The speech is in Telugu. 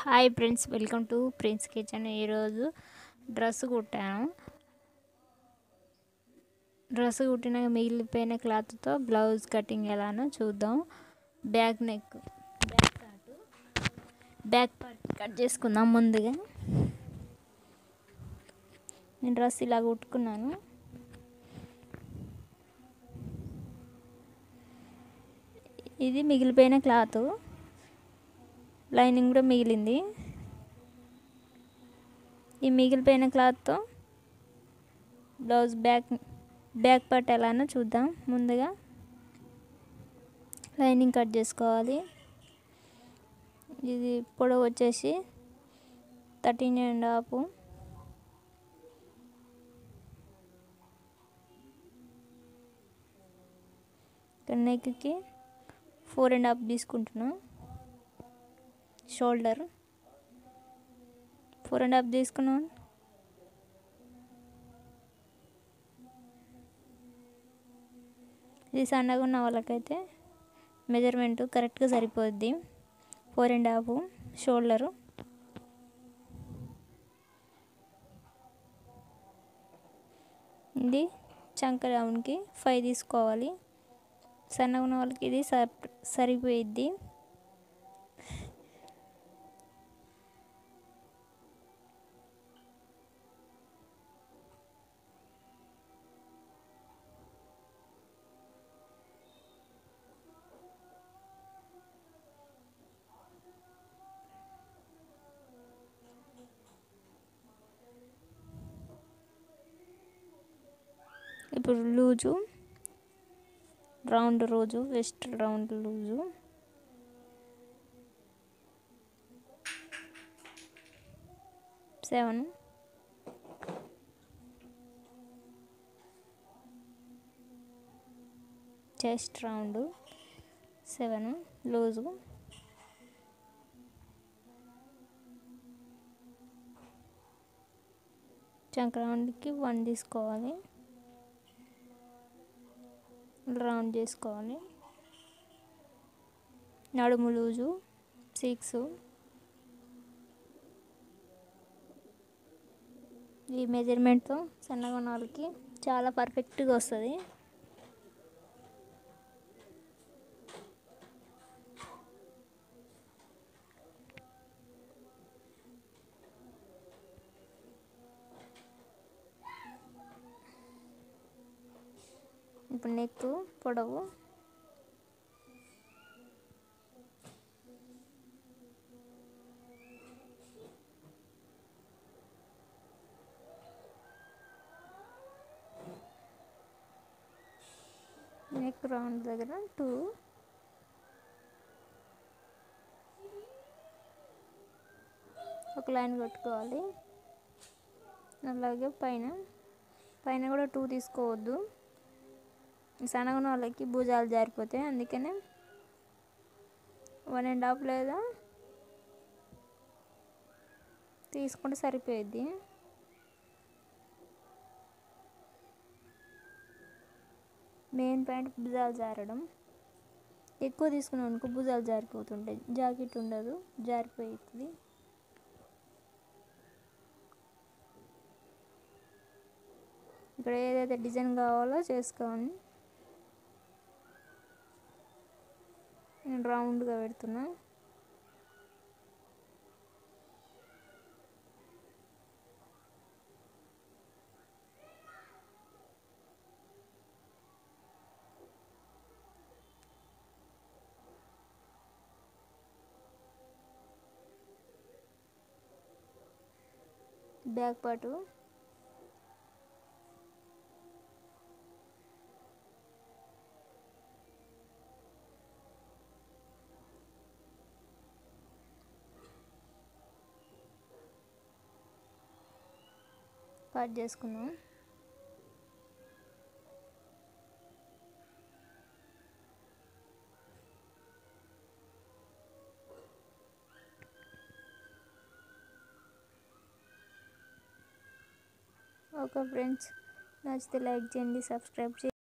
hi friends welcome to Prince Kitchen ఈరోజు డ్రెస్ కుట్టాను డ్రెస్ కుట్టిన మిగిలిపోయిన క్లాత్తో బ్లౌజ్ కటింగ్ ఎలానో చూద్దాం back neck back part back part cut చేసుకుందాం ముందుగా నేను డ్రెస్ ఇలా కుట్టుకున్నాను ఇది మిగిలిపోయిన క్లాత్ లైనింగ్ కూడా మిగిలింది ఈ మిగిలిపోయిన క్లాత్తో బ్లౌజ్ బ్యాక్ బ్యాక్ పార్ట్ ఎలానో చూద్దాం ముందుగా లైనింగ్ కట్ చేసుకోవాలి ఇది పొడవు వచ్చేసి థర్టీన్ అండ్ హాఫ్ నెక్కి ఫోర్ అండ్ హాఫ్ తీసుకుంటున్నాం షోల్డర్ ఫోర్ అండ్ హాఫ్ తీసుకున్నాం ఇది సన్నగా ఉన్న వాళ్ళకైతే మెజర్మెంట్ కరెక్ట్గా సరిపోద్ది ఫోర్ అండ్ హాఫ్ షోల్డరు ఇది చంక డౌన్కి ఫైవ్ తీసుకోవాలి సన్నగా ఉన్న వాళ్ళకి ఇది సరిపోయిద్ది ఇప్పుడు లూజు రౌండ్ రోజు waist round loose seven chest round seven loose చంక రౌండ్కి వన్ తీసుకోవాలి రౌండ్ చేసుకోవాలి నడుము లూజు సిక్స్ ఈ మెజర్మెంట్తో సన్నగా ఉన్న వాళ్ళకి చాలా పర్ఫెక్ట్గా వస్తుంది ఇప్పుడు నెక్ పొడవు నెక్ రౌండ్ దగ్గర టూ ఒక లైన్ కొట్టుకోవాలి అలాగే పైన పైన కూడా టూ తీసుకోవద్దు సన్నగా ఉన్న వాళ్ళకి భుజాలు జారిపోతాయి అందుకనే వన్ అండ్ హాఫ్ లేదా తీసుకుంటే సరిపోయిద్ది మెయిన్ పాయింట్ భుజాలు జారడం ఎక్కువ తీసుకున్నాం అనుకో భుజాలు జారిపోతుంటాయి జాకెట్ ఉండదు జారిపోతుంది ఇక్కడ ఏదైతే డిజైన్ కావాలో చేసుకోండి నేను రౌండ్గా పెడుతున్నా బ్యాక్ పార్టు కట్ చేసుకుందాం ఓకే ఫ్రెండ్స్ నచ్చితే లైక్ చేయండి సబ్స్క్రైబ్ చేయండి